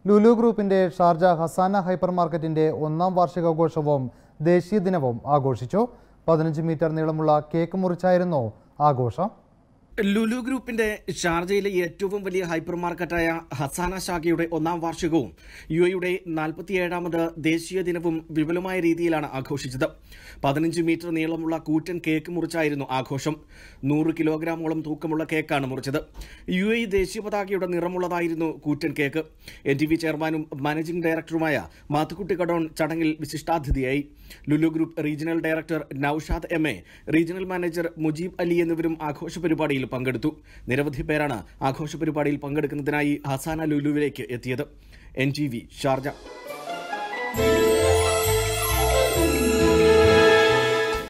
ലുലു ഗ്രൂപ്പിന്റെ Sharjah ഹസാന hyper മാർക്കറ്റിന്റെ ഒന്നാം വാർഷികാഘോഷവും ദേശീയ ദിനവും ആഘോഷിച്ചു പതിനഞ്ച് മീറ്റർ നീളമുള്ള കേക്ക് മുറിച്ചായിരുന്നു ആഘോഷം ലുലു ഗ്രൂപ്പിന്റെ ഷാർജയിലെ ഏറ്റവും വലിയ ഹൈപ്പർ മാർക്കറ്റായ ഹസാന ശാഖയുടെ ഒന്നാം വാർഷികവും യു എയുടെ നാൽപ്പത്തിയേഴാമത് ദേശീയ ദിനവും വിപുലമായ രീതിയിലാണ് ആഘോഷിച്ചത് പതിനഞ്ച് മീറ്റർ നീളമുള്ള കൂറ്റൻ കേക്ക് മുറിച്ചായിരുന്നു ആഘോഷം നൂറ് കിലോഗ്രാമോളം തൂക്കമുള്ള കേക്കാണ് മുറിച്ചത് യു എ ദേശീയ പതാകയുടെ നിറമുള്ളതായിരുന്നു കൂറ്റൻ കേക്ക് എൻ ടി വി ചെയർമാനും മാനേജിംഗ് ഡയറക്ടറുമായ മാത്തുക്കുട്ടി കടോൺ ചടങ്ങിൽ വിശിഷ്ടാതിഥിയായി Lulu group regional director Naushad M A regional manager Mujeeb Ali എന്നിവരും ആഘോഷ പരിപാടിയിൽ പങ്കെടുത്തു നിരവധി പേരാണ് ആഘോഷ പരിപാടിയിൽ പങ്കെടുക്കുന്നതിനായി ഹസാന ലുലുവിലേക്ക് എത്തിയത് എൻ ടി വി ഷാർജ